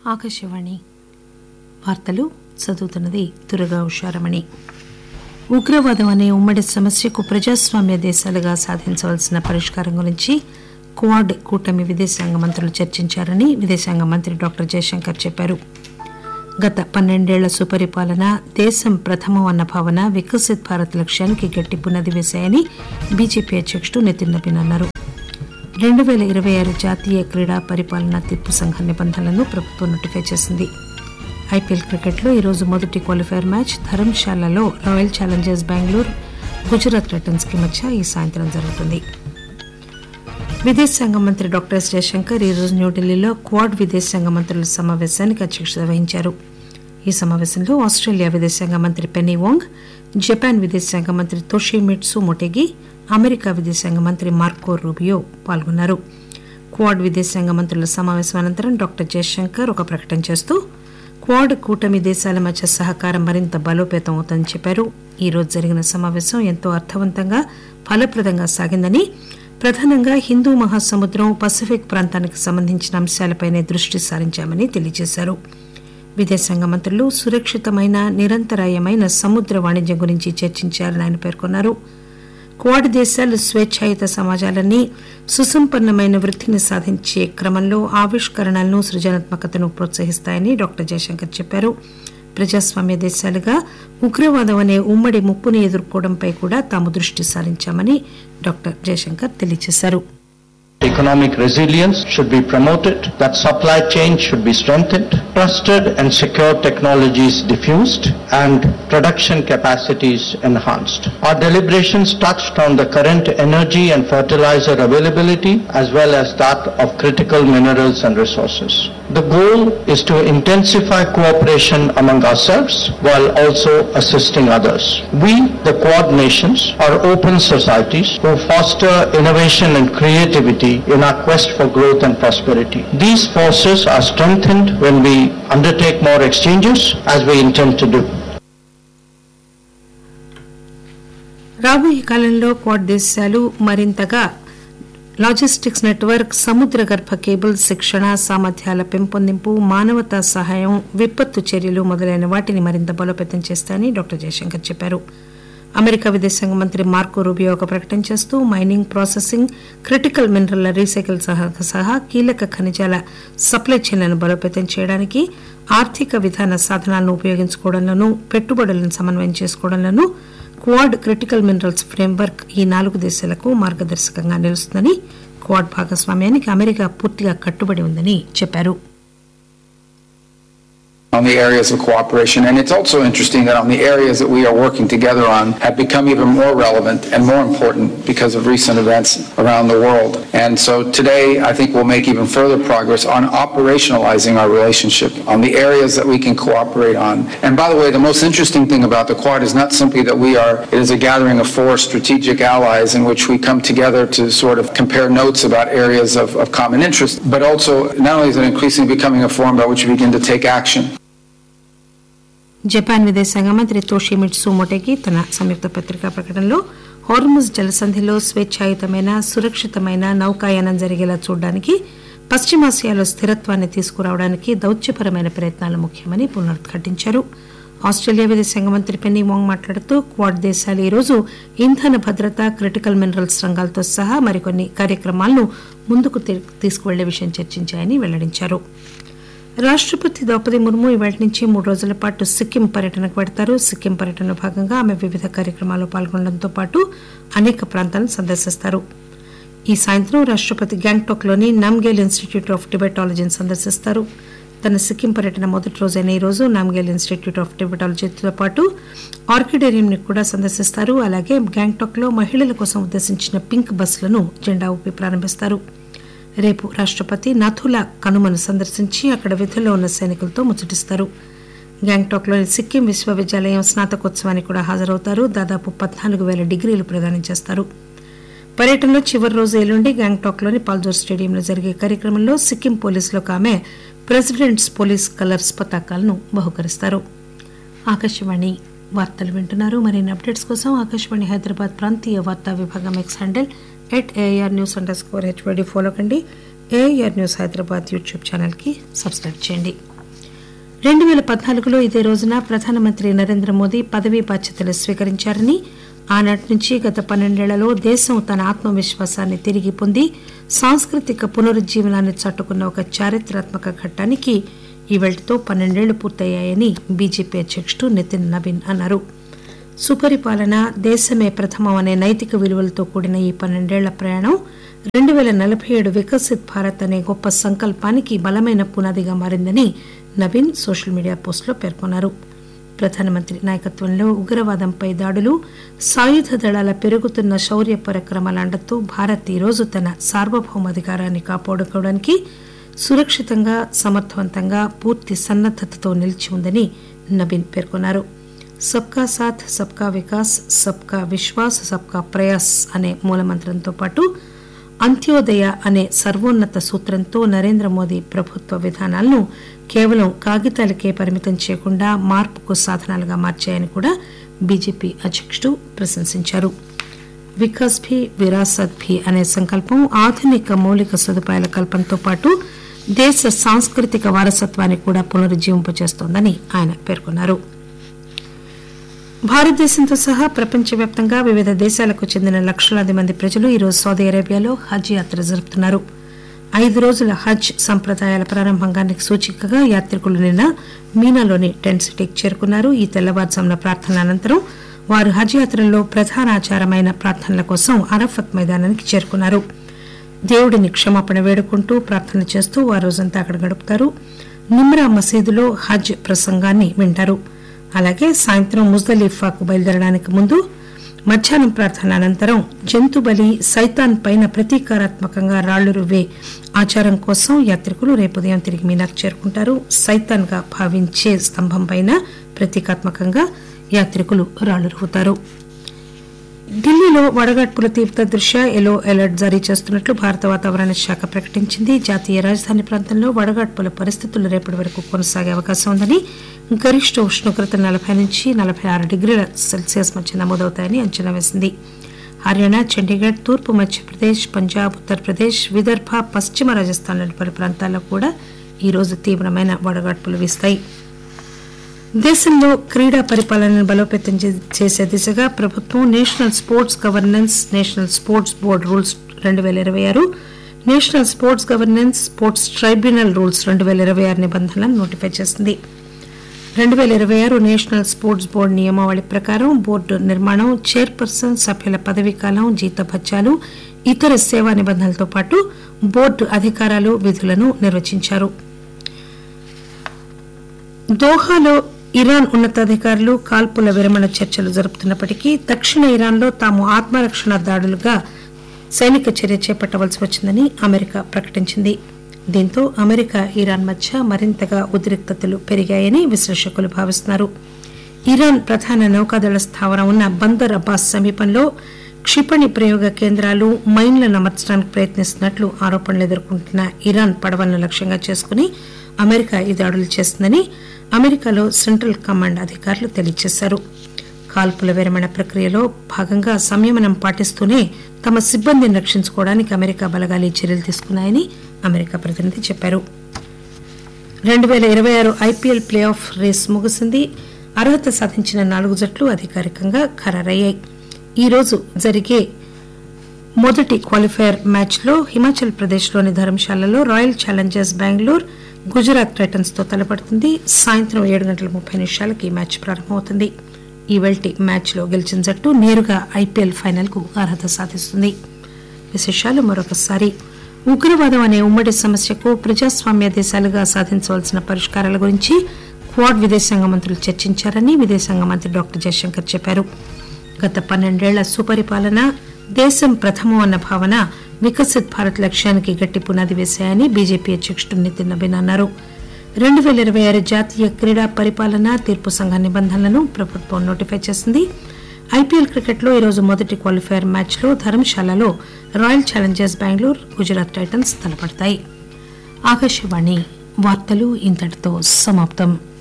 ఆకాశవాణి వార్తలు చదువుతున్నది దుర్గా ఉషారమణి ఉగ్రవాదం అనే ఉమ్మడి సమస్యకు ప్రజాస్వామ్య దేశాలుగా సాధించవలసిన పరిష్కారం గురించి క్వాడ్ కూటమి విదేశాంగ మంత్రులు చర్చించారని విదేశాంగ మంత్రి డాక్టర్ జయశంకర్ చెప్పారు గత పన్నెండేళ్ల సుపరిపాలన దేశం ప్రథమం అన్న భావన వికసిత్ భారత్ లక్ష్యానికి గట్టి పునాది వేశాయని బీజేపీ అధ్యకుడు నితిన్ నబీన్ అన్నారు రెండు పేల ఇరవై ఆరు జాతీయ క్రీడా పరిపాలనా తీర్పు సంఘ నిబంధనలను ప్రభుత్వం నోటిఫై చేసింది ఐపీఎల్ క్రికెట్లో ఈరోజు మొదటి క్వాలిఫైర్ మ్యాచ్ ధర్మశాలలో Royal Challengers Bengaluru Gujarat Titans కి మధ్య ఈ సాయంత్రం జరుగుతుంది విదేశాంగ మంత్రి డాక్టర్ ఎస్ జయశంకర్ ఈరోజు న్యూఢిల్లీలో క్వాడ్ విదేశాంగ మంత్రుల సమావేశానికి అధ్యక్షత వహించారు ఈ సమావేశంలో ఆస్ట్రేలియా విదేశాంగ మంత్రి పెన్నీ వోంగ్ జపాన్ విదేశాంగ మంత్రి తోషిమిట్సు మొటెగి అమెరికా విదేశాంగ మంత్రి మార్కో రూబియో పాల్గొన్నారు క్వాడ్ విదేశాంగ మంత్రుల సమావేశం అనంతరం డాక్టర్ జయశంకర్ ఒక ప్రకటన చేస్తూ క్వాడ్ కూటమి దేశాల మధ్య సహకారం మరింత బలోపేతం అవుతుందని చెప్పారు ఈ రోజు జరిగిన సమావేశం ఎంతో అర్థవంతంగా ఫలప్రదంగా సాగిందని ప్రధానంగా హిందూ మహాసముద్రం పసిఫిక్ ప్రాంతానికి సంబంధించిన అంశాలపైనే దృష్టి సారించామని తెలియజేశారు విదేశాంగ మంత్రులు సురక్షితమైన నిరంతరాయమైన సముద్ర వాణిజ్యం గురించి చర్చించారని ఆయన పేర్కొన్నారు క్వాడ్ దేశాలు స్వేచ్ఛాయుత సమాజాలన్నీ సుసంపన్నమైన వృద్ధిని సాధించే క్రమంలో ఆవిష్కరణలను సృజనాత్మకతను ప్రోత్సహిస్తాయని డాక్టర్ జయశంకర్ చెప్పారు ప్రజాస్వామ్య దేశాలుగా ఉగ్రవాదం అనే ఉమ్మడి ముప్పును ఎదుర్కోవడంపై కూడా తాము దృష్టి సారించామని డాక్టర్ జయశంకర్ తెలియజేశారు Economic resilience should be promoted, that supply chain should be strengthened, trusted and secure technologies diffused, and production capacities enhanced. Our deliberations touched on the current energy and fertilizer availability as well as that of critical minerals and resources. The goal is to intensify cooperation among ourselves while also assisting others. We, the Quad nations, are open societies who foster innovation and creativity in our quest for growth and prosperity. These forces are strengthened when we undertake more exchanges as we intend to do. రాబోయే కాలంలో quad దేశాలు మరింతగా logistics network సముద్ర గర్భ cable శిక్షణ సామర్థ్యాల పెంపొందింపు మానవతా సహాయం విపత్తు చర్యలు మొదలైన వాటిని మరింత బలోపేతం చేస్తాయని డాక్టర్ జయశంకర్ చెప్పారు అమెరికా విదేశాంగ మంత్రి మార్కో రూబియో ఒక ప్రకటన చేస్తూ మైనింగ్ ప్రాసెసింగ్ క్రిటికల్ మినరల్ల రీసైకిల్ సహా సహా కీలక ఖనిజాల సప్లై చైన్లను బలోపేతం చేయడానికి ఆర్థిక విధాన సాధనాలను ఉపయోగించుకోవడంలోనూ పెట్టుబడులను సమన్వయం చేసుకోవడంలోనూ క్వాడ్ క్రిటికల్ మినరల్స్ ఫ్రేమ్వర్క్ ఈ నాలుగు దేశాలకు మార్గదర్శకంగా నిలుస్తుందని క్వాడ్ భాగస్వామ్యానికి అమెరికా పూర్తిగా కట్టుబడి ఉందని చెప్పారు on the areas of cooperation. And it's also interesting that on the areas that we are working together on have become even more relevant and more important because of recent events around the world. And so today, I think we'll make even further progress on operationalizing our relationship on the areas that we can cooperate on. And by the way, the most interesting thing about the Quad is not simply that we are, it is a gathering of four strategic allies in which we come together to sort of compare notes about areas of, of common interest, but also not only is it increasingly becoming a forum by which we begin to take action, Japan విదేశాంగ మంత్రి Toshimitsu మొటెకి తన సంయుక్త పత్రికా ప్రకటనలో Hormuz జలసంధిలో స్వేచ్ఛాయుతమైన సురక్షితమైన నౌకాయానం జరిగేలా చూడడానికి పశ్చిమాసియాలో స్థిరత్వాన్ని తీసుకురావడానికి దౌత్యపరమైన ప్రయత్నాలు ముఖ్యమని పునరుద్ఘాటించారు ఆస్ట్రేలియా విదేశాంగ మంత్రి పెన్నీ వాంగ్ మాట్లాడుతూ క్వాడ్ దేశాలు ఈరోజు ఇంధన భద్రత క్రిటికల్ మినరల్స్ రంగాలతో సహా మరికొన్ని కార్యక్రమాలను ముందుకు తీ- తీసుకువెళ్లే విషయం చర్చించాయని వెల్లడించారు రాష్టపతి ద్రౌపది ముర్ము ఇవాటి నుంచి మూడు రోజుల పాటు సిక్కిం పర్యటనకు పెడతారు సిక్కిం పర్యటనలో భాగంగా ఆమె వివిధ కార్యక్రమాల్లో పాల్గొనడంతో పాటు అనేక ప్రాంతాలను సందర్శిస్తారు ఈ సాయంత్రం రాష్టపతి గ్యాంగ్టాక్ లోని నామ్గేల్ ఇన్స్టిట్యూట్ ఆఫ్ టిబెటాలజీని సందర్శిస్తారు తన సిక్కిం పర్యటన మొదటి రోజైన ఈ రోజు నామ్గేల్ ఇన్స్టిట్యూట్ ఆఫ్ టిబెటాలజీతో పాటు ఆర్కిడేరియం ని కూడా సందర్శిస్తారు అలాగే గ్యాంగ్టాక్ లో మహిళల కోసం ఉద్దేశించిన పింక్ బస్సులను జెండా ఊపి ప్రారంభిస్తారు రేపు రాష్టపతి నథులా కనుమను సందర్శించి అక్కడ విధుల్లో ఉన్న సైనికులతో ముచ్చటిస్తారు గ్యాంగ్టాక్లోని సిక్కిం విశ్వవిద్యాలయం స్నాతకోత్సవానికి కూడా హాజరవుతారు దాదాపు పద్నాలుగు వేల డిగ్రీలు ప్రదానం చేస్తారు పర్యటనలో చివరి రోజు ఎల్లుండి గ్యాంగ్టాక్లోని పాల్జోర్ స్టేడియంలో జరిగే కార్యక్రమంలో సిక్కిం పోలీసులకు ఆమె ప్రెసిడెంట్స్ పోలీస్ కలర్స్ పతాకాలను బహుకరిస్తారు ఆకాశవాణి వార్తలు వింటున్నారు మరిన్ని అప్డేట్స్ కోసం ఆకాశవాణి హైదరాబాద్ ప్రాంతీయ వార్తా విభాగం X handle at AR news underscore HYD follow కండి ఏఆర్ న్యూస్ హైదరాబాద్ యూట్యూబ్ ఛానల్కి సబ్స్క్రైబ్ చేయండి రెండు పేల పద్నాలుగులో ఇదే రోజున ప్రధానమంత్రి నరేంద్ర మోదీ పదవీ బాధ్యతలు స్వీకరించారని ఆనాటి నుంచి గత పన్నెండేళ్లలో దేశం తన ఆత్మవిశ్వాసాన్ని తిరిగి పొంది సాంస్కృతిక పునరుజ్జీవనాన్ని చాటుకున్న ఒక చారిత్రాత్మక ఘట్టానికి ఈ వెళ్టుతో పన్నెండేళ్లు పూర్తయ్యాయని బీజేపీ అధ్యకుడు నితిన్ నవీన్ అన్నారు సుపరిపాలన దేశమే ప్రథమం అనే నైతిక విలువలతో కూడిన ఈ పన్నెండేళ్ల ప్రయాణం రెండు పేల నలభై ఏడు వికసిత్ భారత్ అనే గొప్ప సంకల్పానికి బలమైన పునాదిగా మారిందని నవీన్ సోషల్ మీడియా పోస్టులో పేర్కొన్నారు ప్రధానమంత్రి నాయకత్వంలో ఉగ్రవాదంపై దాడులు సాయుధ దళాల పెరుగుతున్న శౌర్య పరాక్రమాల అండతో భారత్ ఈరోజు తన సార్వభౌమాధికారాన్ని కాపాడుకోవడానికి సురక్షితంగా సమర్థవంతంగా పూర్తి సన్నద్దతతో నిలిచి ఉందని నవీన్ పేర్కొన్నారు సబ్కా సాథ్ సబ్కా వికాస్ సబ్కా విశ్వాస్ సబ్కా ప్రయాస్ అనే మూలమంత్రంతో పాటు అంత్యోదయ అనే సర్వోన్నత సూత్రంతో నరేంద్ర మోదీ ప్రభుత్వ విధానాలను కేవలం కాగితాలకే పరిమితం చేయకుండా మార్పుకు సాధనాలుగా మార్చాయని కూడా బీజేపీ అధ్యకుడు ప్రశంసించారు వికాస్ భీ విరాసత్ భీ అనే సంకల్పం ఆధునిక మౌలిక సదుపాయాల కల్పనతో పాటు దేశ సాంస్కృతిక వారసత్వాన్ని కూడా పునరుజ్జీవింపజేస్తోందని ఆయన పేర్కొన్నారు భారతదేశంతో సహా ప్రపంచవ్యాప్తంగా వివిధ దేశాలకు చెందిన లక్షలాది మంది ప్రజలు ఈరోజు సౌదీ అరేబియాలో హజ్ యాత్ర జరుపుతున్నారు ఐదు రోజుల హజ్ సంప్రదాయాల ప్రారంభానికి సూచికగా యాత్రికులు నిన్న మీనాలోని టెంట్ సిటీకి చేరుకున్నారు ఈ తెల్లవారుజామున ప్రార్థనల అనంతరం వారు హజ్ యాత్రలో ప్రధాన ఆచారమైన ప్రార్థనల కోసం అరఫత్ మైదానానికి చేరుకున్నారు దేవుడిని క్షమాపణ వేడుకుంటూ ప్రార్థన చేస్తూ వారు రోజంతా అక్కడ గడుపుతారు నిమ్రా మసీదులో హజ్ ప్రసంగాన్ని వింటారు అలాగే సాయంత్రం ముజ్దలీఫాకు బయలుదేరడానికి ముందు మధ్యాహ్నం ప్రార్థన అనంతరం జంతు బలి సైతాన్ పైన ప్రతీకారాత్మకంగా రాళ్లు రువ్వే ఆచారం కోసం యాత్రికులు రేపు ఉదయం తిరిగి మీనాకు చేరుకుంటారు సైతాన్ గా భావించే స్తంభం పైన ప్రతీకాత్మకంగా యాత్రికులు రాళ్లు రువ్వుతారు ఢిల్లీలో వడగాడ్పుల తీవ్రత దృష్ట్యా ఎల్లో అలర్ట్ జారీ చేస్తున్నట్లు భారత వాతావరణ శాఖ ప్రకటించింది జాతీయ రాజధాని ప్రాంతంలో వడగాడ్పుల పరిస్థితులు రేపటి వరకు కొనసాగే అవకాశం ఉందని గరిష్ట ఉష్ణోగ్రత నలభై నుంచి నలభై ఆరు డిగ్రీల సెల్సియస్ మధ్య నమోదవుతాయని అంచనా వేసింది హర్యానా చండీగఢ్ తూర్పు మధ్యప్రదేశ్ పంజాబ్ ఉత్తరప్రదేశ్ విదర్భ పశ్చిమ రాజస్థాన్లోని పలు ప్రాంతాల్లో కూడా ఈరోజు తీవ్రమైన వడగాడ్పులు వీస్తాయి దేశంలో క్రీడా పరిపాలనను బలోపేతం చే- చేసే దిశగా ప్రభుత్వం national sports governance national sports board rules రెండు వేల ఇరవై ఆరు national sports governance sports tribunal rules రెండు వేల ఇరవై ఆరు నిబంధనలను నోటిఫై చేసింది రెండు వేల ఇరవై ఆరు నేషనల్ స్పోర్ట్స్ బోర్డు నియమావళి ప్రకారం బోర్డు నిర్మాణం చైర్పర్సన్ సభ్యుల పదవీకాలం జీతభత్యాలు ఇతర సేవా నిబంధనలతో పాటు బోర్డు అధికారాలు విధులను నిర్వచించారు దోహాలో ఇరాన్ ఉన్నతాధికారులు కాల్పుల విరమణ చర్చలు జరుపుతున్నప్పటికీ దక్షిణ ఇరాన్లో తాము ఆత్మరక్షణ దాడులుగా సైనిక చర్య చేపట్టవలసి వచ్చిందని అమెరికా ప్రకటించింది దీంతో అమెరికా ఇరాన్ మధ్య మరింతగా ఉద్రిక్తతలు పెరిగాయని విశ్లేషకులు భావిస్తున్నారు ఇరాన్ ప్రధాన నౌకాదళ స్థావరం ఉన్న బందర్ అబ్బాస్ సమీపంలో క్షిపణి ప్రయోగ కేంద్రాలు మైన్లను అమర్చడానికి ప్రయత్నిస్తున్నట్లు ఆరోపణలు ఎదుర్కొంటున్న ఇరాన్ పడవలను లక్ష్యంగా చేసుకుని అమెరికా ఈ దాడులు చేస్తుందని అమెరికాలో సెంట్రల్ కమాండ్ అధికారులు తెలియజేశారు కాల్పుల విరమణ ప్రక్రియలో భాగంగా సంయమనం పాటిస్తూనే తమ సిబ్బందిని రక్షించుకోవడానికి అమెరికా బలగాలు ఈ చర్యలు తీసుకున్నాయని అమెరికా ప్రతినిధి చెప్పారు రెండు వేల ఇరవై ఆరు ఐపీఎల్ ప్లే ఆఫ్ రేస్ ముగిసింది అర్హత సాధించిన నాలుగు జట్లు అధికారికంగా ఖరారయ్యాయి ఈ రోజు జరిగే మొదటి క్వాలిఫైయర్ మ్యాచ్ లో హిమాచల్ ప్రదేశ్ లోని ధర్మశాలలో Royal Challengers Bengaluru Gujarat Titans తో తలపడుతుంది సాయంత్రం ఏడు గంటల ముప్పై నిమిషాలకు ఈ మ్యాచ్ ప్రారంభమవుతుంది ఈ వెల్టి మ్యాచ్ లో గెలిచిన జట్టు నేరుగా ఐపీఎల్ ఫైనల్ కు అర్హత సాధిస్తుంది విశేషాలు మరొకసారి ఉగ్రవాదం అనే ఉమ్మడి సమస్యకు ప్రజాస్వామ్య దేశాలుగా సాధించవలసిన పరిష్కారాల గురించి క్వాడ్ విదేశాంగ మంత్రులు చర్చించారని విదేశాంగ మంత్రి డాక్టర్ జయశంకర్ చెప్పారు గత పన్నెండేళ్ల సుపరిపాలన దేశం ప్రథమం అన్న భావన వికసిత్ భారత్ లక్ష్యానికి గట్టి పునాది వేశాయని బీజేపీ అధ్యకుడు నితిన్ నబీన్ అన్నారు రెండు వేల ఇరవై ఆరు జాతీయ క్రీడా పరిపాలన తీర్పు సంఘ నిబంధనలను ప్రభుత్వం నోటిఫై చేసింది ఐపీఎల్ క్రికెట్లో ఈరోజు మొదటి క్వాలిఫైయర్ మ్యాచ్లో ధర్మశాలలో Royal Challengers Bengaluru Gujarat Titans తలపడతాయి ఆకాశవాణి వార్తలు ఇంతటితో సమాప్తం